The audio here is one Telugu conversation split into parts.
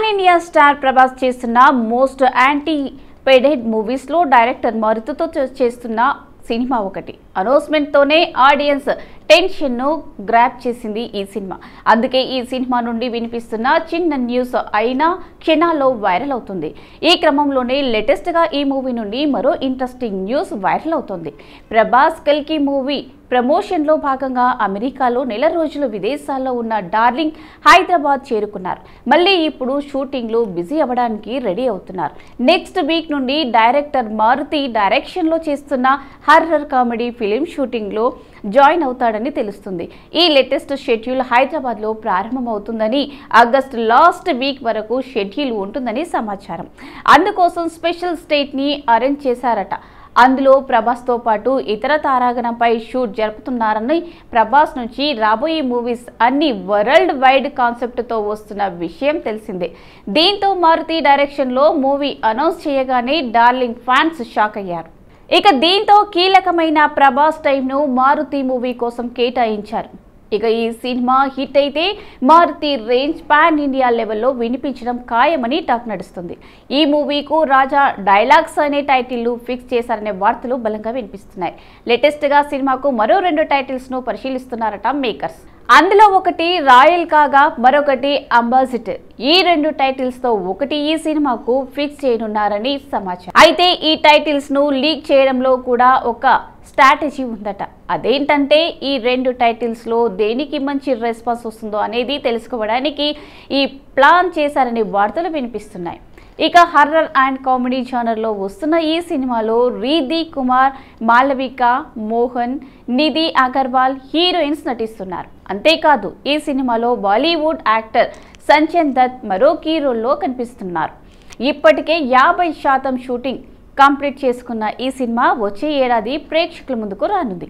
పాన్ ఇండియా స్టార్ ప్రభాస్ చేస్తున్న మోస్ట్ యాంటీ పెడెడ్ మూవీస్లో డైరెక్టర్ మరుతుతో చేస్తున్న సినిమా ఒకటి అనౌన్స్మెంట్తోనే ఆడియన్స్ టెన్షన్ను గ్రాప్ చేసింది ఈ సినిమా అందుకే ఈ సినిమా నుండి వినిపిస్తున్న చిన్న న్యూస్ అయినా క్షణాల్లో వైరల్ అవుతుంది ఈ క్రమంలోనే లేటెస్ట్గా ఈ మూవీ నుండి మరో ఇంట్రెస్టింగ్ న్యూస్ వైరల్ అవుతుంది ప్రభాస్ కల్కి మూవీ ప్రమోషన్లో భాగంగా అమెరికాలో నెల రోజులు విదేశాల్లో ఉన్న డార్లింగ్ హైదరాబాద్ చేరుకున్నారు మళ్ళీ ఇప్పుడు షూటింగ్లో బిజీ అవ్వడానికి రెడీ అవుతున్నారు నెక్స్ట్ వీక్ నుండి డైరెక్టర్ మారుతి డైరెక్షన్లో చేస్తున్న హర్రర్ కామెడీ ఫిలిం షూటింగ్లో జాయిన్ అవుతాడని తెలుస్తుంది ఈ లేటెస్ట్ షెడ్యూల్ హైదరాబాద్లో ప్రారంభమవుతుందని ఆగస్టు లాస్ట్ వీక్ వరకు షెడ్యూల్ ఉంటుందని సమాచారం అందుకోసం స్పెషల్ స్టేట్ని అరేంజ్ చేశారట అందులో ప్రభాస్తో పాటు ఇతర తారాగణంపై షూట్ జరుపుతున్నారని ప్రభాస్ నుంచి రాబోయే మూవీస్ అన్ని వరల్డ్ వైడ్ కాన్సెప్ట్తో వస్తున్న విషయం తెలిసిందే దీంతో మారుతి డైరెక్షన్లో మూవీ అనౌన్స్ చేయగానే డార్లింగ్ ఫ్యాన్స్ షాక్ అయ్యారు ఇక దీంతో కీలకమైన ప్రభాస్ టైంను మారుతి మూవీ కోసం కేటాయించారు ఇక ఈ సినిమా హిట్ అయితే మారుతి రేంజ్ పాన్ ఇండియా లెవెల్లో వినిపించడం ఖాయమని టాక్ నడుస్తుంది ఈ మూవీకు రాజా డైలాగ్స్ అనే టైటిల్ ఫిక్స్ చేశారనే వార్తలు బలంగా వినిపిస్తున్నాయి లేటెస్ట్గా సినిమాకు మరో రెండు టైటిల్స్ను పరిశీలిస్తున్నారట మేకర్స్ అందులో ఒకటి రాయల్ కాగా మరొకటి అంబాసిడర్ ఈ రెండు టైటిల్స్ తో ఒకటి ఈ సినిమాకు ఫిక్స్ చేయనున్నారని సమాచారం అయితే ఈ టైటిల్స్ ను లీక్ చేయడంలో కూడా ఒక స్ట్రాటజీ ఉందట అదేంటంటే ఈ రెండు టైటిల్స్ లో దేనికి మంచి రెస్పాన్స్ వస్తుందో అనేది తెలుసుకోవడానికి ఈ ప్లాన్ చేశారనే వార్తలు వినిపిస్తున్నాయి ఇక హర్రర్ అండ్ కామెడీ లో వస్తున్న ఈ సినిమాలో రీది కుమార్ మాలవిక మోహన్ నిధి అగర్వాల్ హీరోయిన్స్ నటిస్తున్నారు అంతేకాదు ఈ సినిమాలో బాలీవుడ్ యాక్టర్ సంజన్ దత్ మరో కీ రోల్లో కనిపిస్తున్నారు ఇప్పటికే యాభై శాతం షూటింగ్ కంప్లీట్ చేసుకున్న ఈ సినిమా వచ్చే ఏడాది ప్రేక్షకుల ముందుకు రానుంది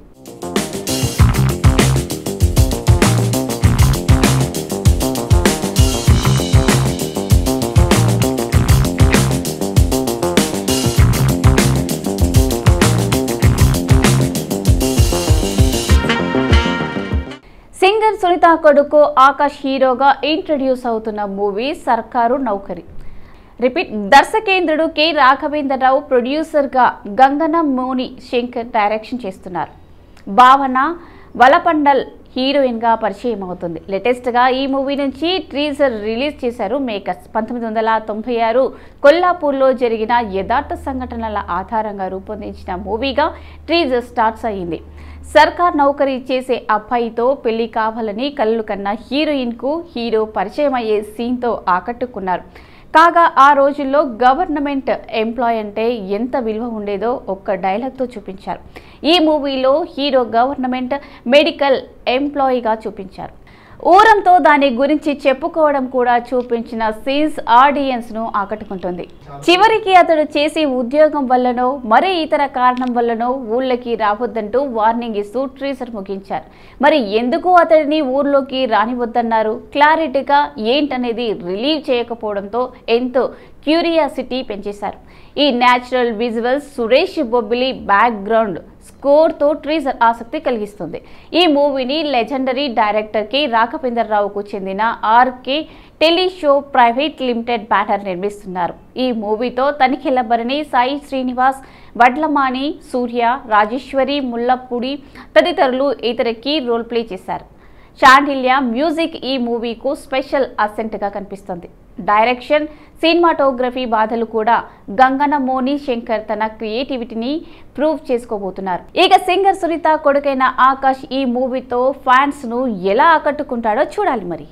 సింగర్ సునీత కొడుకు ఆకాష్ హీరోగా ఇంట్రడ్యూస్ అవుతున్న మూవీ సర్కారు నౌకరి రిపీట్ దర్శకేంద్రుడు కె రాఘవేంద్రరావు ప్రొడ్యూసర్గా గంగన మోని శంకర్ డైరెక్షన్ చేస్తున్నారు భావన వలపండల్ హీరోయిన్గా పరిచయం అవుతుంది లేటెస్ట్గా ఈ మూవీ నుంచి ట్రీజర్ రిలీజ్ చేశారు మేకర్స్ పంతొమ్మిది వందల తొంభై ఆరు కొల్లాపూర్లో జరిగిన యథార్థ సంఘటనల ఆధారంగా రూపొందించిన మూవీగా ట్రీజర్ స్టార్ట్స్ అయ్యింది సర్కార్ నౌకరీ చేసే అబ్బాయితో పెళ్లి కావాలని కళ్ళు కన్న హీరోయిన్కు హీరో పరిచయం అయ్యే సీన్తో ఆకట్టుకున్నారు కాగా ఆ రోజుల్లో గవర్నమెంట్ ఎంప్లాయ్ అంటే ఎంత విలువ ఉండేదో ఒక్క డైలాగ్తో చూపించారు ఈ మూవీలో హీరో గవర్నమెంట్ మెడికల్ ఎంప్లాయీగా చూపించారు ఊరంతో దాని గురించి చెప్పుకోవడం కూడా చూపించిన సీన్స్ ఆడియన్స్ ను ఆకట్టుకుంటుంది చివరికి అతడు చేసే ఉద్యోగం వల్లనో మరే ఇతర కారణం వల్లనో ఊళ్ళకి రావద్దంటూ వార్నింగ్ ఇస్తూ ట్రీజర్ ముగించారు మరి ఎందుకు అతడిని ఊర్లోకి రానివద్దన్నారు క్లారిటీగా ఏంటనేది రిలీవ్ చేయకపోవడంతో ఎంతో క్యూరియాసిటీ పెంచేశారు ఈ natural visuals Suresh Bobbili background స్కోర్తో ట్రీజర్ ఆసక్తి కలిగిస్తుంది ఈ మూవీని లెజెండరీ డైరెక్టర్ కె రాఘవేంద్రరావుకు చెందిన RK Teleshow private limited banner నిర్మిస్తున్నారు ఈ మూవీతో తనిఖీల భరణి సాయి శ్రీనివాస్ వడ్లమాని సూర్య రాజేశ్వరి ముల్లపూడి తదితరులు ఇతర కీ రోల్ ప్లే చేశారు చాండిల్య మ్యూజిక్ ఈ మూవీకు స్పెషల్ అసెంట్గా కనిపిస్తుంది డైరెక్షన్ సినిమాటోగ్రఫీ బాధలు కూడా గంగన మోని శంకర్ తన క్రియేటివిటీని ప్రూవ్ చేసుకోబోతున్నారు ఇక సింగర్ సునీత కొడుకైన ఆకాష్ ఈ మూవీతో ఫ్యాన్స్ ను ఎలా ఆకట్టుకుంటాడో చూడాలి మరి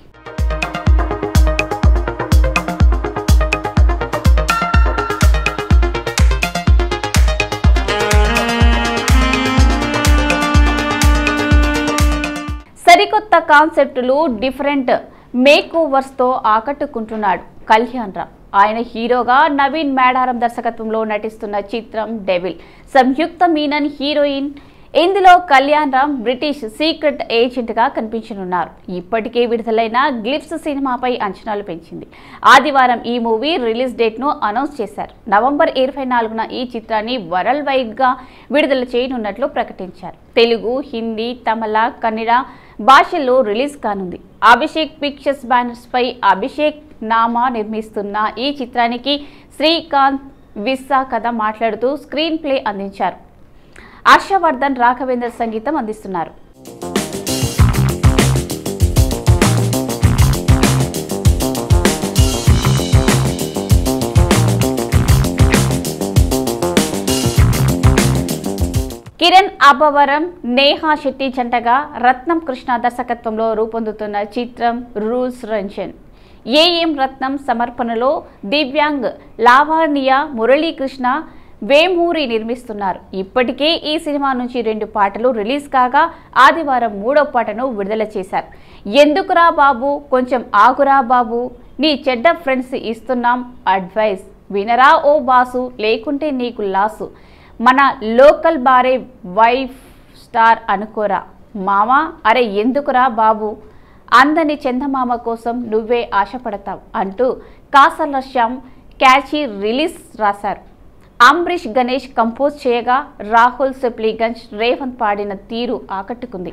సరికొత్త కాన్సెప్టులు డిఫరెంట్ మేక్ ఓవర్స్తో ఆకట్టుకుంటున్నాడు కళ్యాణ్ రామ్ ఆయన హీరోగా నవీన్ మేడారం దర్శకత్వంలో నటిస్తున్న చిత్రం డెవిల్ సంయుక్త మీనన్ హీరోయిన్ ఇందులో కళ్యాణ్ రామ్ బ్రిటిష్ సీక్రెట్ ఏజెంట్గా కనిపించనున్నారు ఇప్పటికే విడుదలైన గ్లిప్స్ సినిమాపై అంచనాలు పెంచింది ఆదివారం ఈ మూవీ రిలీజ్ డేట్ను అనౌన్స్ చేశారు నవంబర్ ఇరవై నాలుగున ఈ చిత్రాన్ని వరల్డ్ వైడ్గా విడుదల చేయనున్నట్లు ప్రకటించారు తెలుగు హిందీ తమిళ కన్నడ భాషల్లో రిలీజ్ కానుంది అభిషేక్ పిక్చర్స్ బ్యానర్స్ పై అభిషేక్ నామా నిర్మిస్తున్న ఈ చిత్రానికి శ్రీకాంత్ విస్సా కథ మాట్లాడుతూ స్క్రీన్ ప్లే అందించారు హర్షవర్ధన్ రాఘవేందర్ సంగీతం అందిస్తున్నారు కిరణ్ అబ్బవరం నేహా శెట్టి జంటగా రత్నం కృష్ణ దర్శకత్వంలో రూపొందుతున్న చిత్రం రూల్స్ రంజన్ ఏఎం రత్నం సమర్పణలో దివ్యాంగ్ లావణ్య మురళీకృష్ణ వేమూరి నిర్మిస్తున్నారు ఇప్పటికే ఈ సినిమా నుంచి రెండు పాటలు రిలీజ్ కాగా ఆదివారం మూడో పాటను విడుదల చేశారు ఎందుకురా బాబు కొంచెం ఆగురా బాబు నీ చెడ్డ ఫ్రెండ్స్ ఇస్తున్నాం అడ్వైస్ వినరా ఓ బాసు లేకుంటే నీకు లాసు మన లోకల్ బారే వైఫ్ స్టార్ అనుకోరా మామా అరే ఎందుకురా బాబు అందని చందమామ కోసం నువ్వే ఆశపడతావు అంటూ కాసర్ల శ్యామ్ క్యాచీ రిలీజ్ రాశారు అంబరీష్ గణేష్ కంపోజ్ చేయగా రాహుల్ సిప్లీగంజ్ రేవంత్ పాడిన తీరు ఆకట్టుకుంది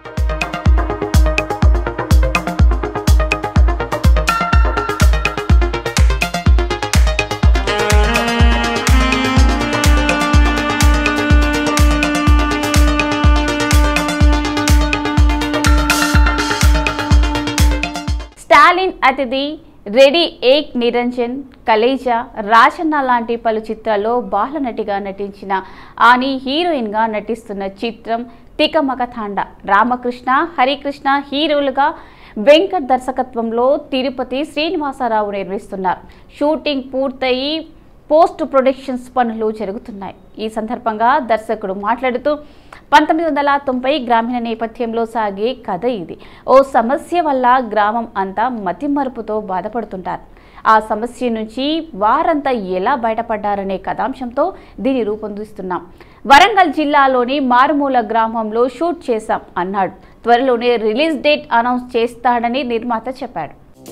స్టాలిన్ అతిథి రెడీ ఏక్ నిరంజన్ కలేజా రాజన్న లాంటి పలు చిత్రాల్లో బాలనటిగా నటించిన ఆని హీరోయిన్గా నటిస్తున్న చిత్రం తికమక తాండ రామకృష్ణ హరికృష్ణ హీరోలుగా వెంకట్ దర్శకత్వంలో తిరుపతి శ్రీనివాసరావు నిర్మిస్తున్నారు షూటింగ్ పూర్తయి పోస్ట్ ప్రొడక్షన్స్ పనులు జరుగుతున్నాయి ఈ సందర్భంగా దర్శకుడు మాట్లాడుతూ పంతొమ్మిది వందల తొంభై గ్రామీణ నేపథ్యంలో సాగే కథ ఇది ఓ సమస్య వల్ల గ్రామం అంతా మతిమరుపుతో బాధపడుతుంటారు ఆ సమస్య నుంచి వారంతా ఎలా బయటపడ్డారనే కథాంశంతో దీన్ని రూపొందిస్తున్నాం వరంగల్ జిల్లాలోని మారుమూల గ్రామంలో షూట్ చేశాం అన్నాడు త్వరలోనే రిలీజ్ డేట్ అనౌన్స్ చేస్తాడని నిర్మాత చెప్పాడు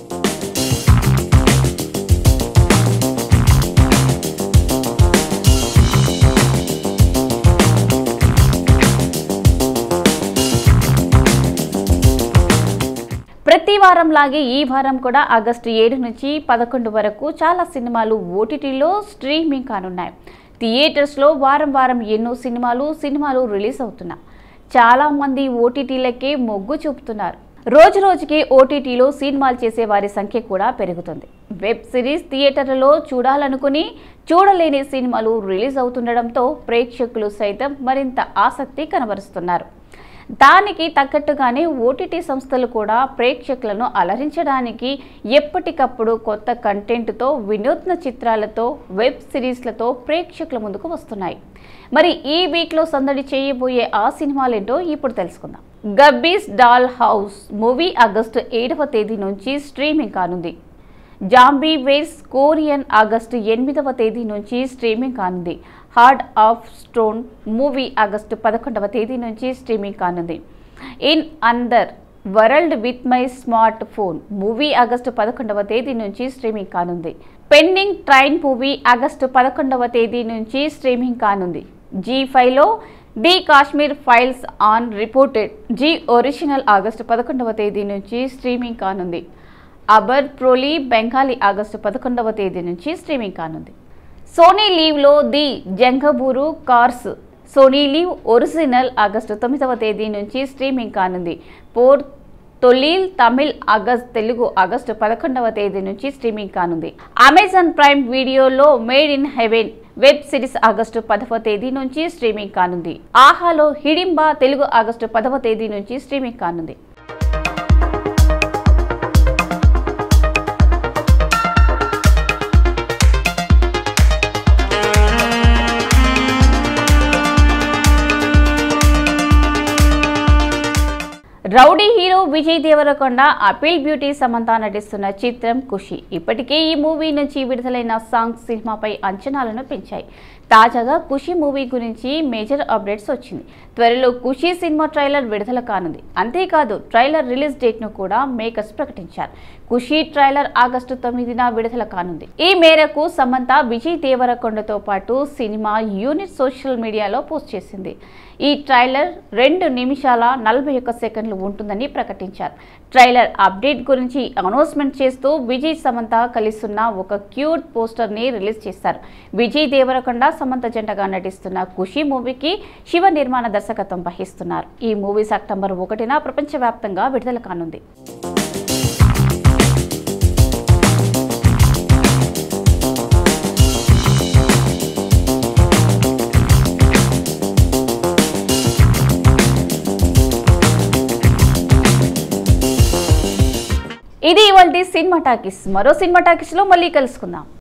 ప్రతి వారం లాగే ఈ వారం కూడా ఆగస్టు ఏడు నుంచి పదకొండు వరకు చాలా సినిమాలు ఓటీటీలో స్ట్రీమింగ్ కానున్నాయి థియేటర్స్లో వారం వారం ఎన్నో సినిమాలు సినిమాలు రిలీజ్ అవుతున్నాయి చాలా మంది ఓటీటీలకే మొగ్గు చూపుతున్నారు రోజు రోజుకి ఓటీటీలో సినిమాలు చేసే వారి సంఖ్య కూడా పెరుగుతుంది వెబ్ సిరీస్ థియేటర్లలో చూడాలనుకుని చూడలేని సినిమాలు రిలీజ్ అవుతుండడంతో ప్రేక్షకులు సైతం మరింత ఆసక్తి కనబరుస్తున్నారు దానికి తగ్గట్టుగానే ఓటీటీ సంస్థలు కూడా ప్రేక్షకులను అలరించడానికి ఎప్పటికప్పుడు కొత్త కంటెంట్తో వినూత్న చిత్రాలతో వెబ్ సిరీస్లతో ప్రేక్షకుల ముందుకు వస్తున్నాయి మరి ఈ వీక్లో సందడి చేయబోయే ఆ సినిమాలేంటో ఇప్పుడు తెలుసుకుందాం Gabby's Dollhouse movie August ఏడవ తేదీ నుంచి స్ట్రీమింగ్ కానుంది జాంబీ వేస్ కోరియన్ ఆగస్టు ఎనిమిదవ తేదీ నుంచి స్ట్రీమింగ్ కానుంది heart of stone movie August పదకొండవ తేదీ నుంచి స్ట్రీమింగ్ కానుంది in underworld with my smartphone movie August పదకొండవ తేదీ నుంచి స్ట్రీమింగ్ కానుంది పెండింగ్ ట్రైన్ మూవీ ఆగస్టు పదకొండవ తేదీ నుంచి స్ట్రీమింగ్ కానుంది జీ ఫైవ్లో the Kashmir files unreported Zee original August పదకొండవ తేదీ నుంచి స్ట్రీమింగ్ కానుంది అబర్ ప్రోలీ బెంగాలీ ఆగస్టు పదకొండవ తేదీ నుంచి స్ట్రీమింగ్ కానుంది సోనీ లీవ్లో the Jengaburu curse Sony Liv original August తొమ్మిదవ తేదీ నుంచి స్ట్రీమింగ్ కానుంది పోర్ తొలీల్ తమిళ్ ఆగస్ట్ తెలుగు ఆగస్టు పదకొండవ తేదీ నుంచి స్ట్రీమింగ్ కానుంది అమెజాన్ ప్రైమ్ వీడియోలో made in heaven web series August పదవ తేదీ నుంచి స్ట్రీమింగ్ కానుంది ఆహాలో హిడింబా తెలుగు ఆగస్టు పదవ తేదీ నుంచి స్ట్రీమింగ్ కానుంది rowdy hero Vijay Deverakonda apple beauty Samantha నటిస్తున్న చిత్రం ఖుషి ఇప్పటికే ఈ మూవీ నుంచి విడుదలైన సాంగ్స్ సినిమాపై అంచనాలను పెంచాయి తాజాగా ఖుషి మూవీ గురించి మేజర్ అప్డేట్స్ వచ్చింది త్వరలో ఖుషి సినిమా ట్రైలర్ విడుదల కానుంది అంతేకాదు ట్రైలర్ రిలీజ్ డేట్ను కూడా మేకర్స్ ప్రకటించారు ఖుషి ట్రైలర్ ఆగస్టు తొమ్మిదిన విడుదల కానుంది ఈ మేరకు సమంత విజయ్ దేవరకొండతో పాటు సినిమా యూనిట్ సోషల్ మీడియాలో పోస్ట్ చేసింది ఈ ట్రైలర్ రెండు నిమిషాల నలభై ఒక్క సెకండ్లు ఉంటుందని ప్రకటించారు ట్రైలర్ అప్డేట్ గురించి అనౌన్స్మెంట్ చేస్తూ విజయ్ సమంత కలిస్తున్న ఒక క్యూట్ పోస్టర్ ని రిలీజ్ చేశారు విజయ్ దేవరకొండ సమంత జంటగా నటిస్తున్న ఖుషి మూవీకి శివ నిర్మాణ దర్శకత్వం వహిస్తున్నారు ఈ మూవీ సెప్టెంబర్ ఒకటిన ప్రపంచవ్యాప్తంగా విడుదల కానుంది ఇది ఇవాళ సినిమా టాకీస్ మరో సినిమా టాకీస్ లో మళ్ళీ కలుసుకుందాం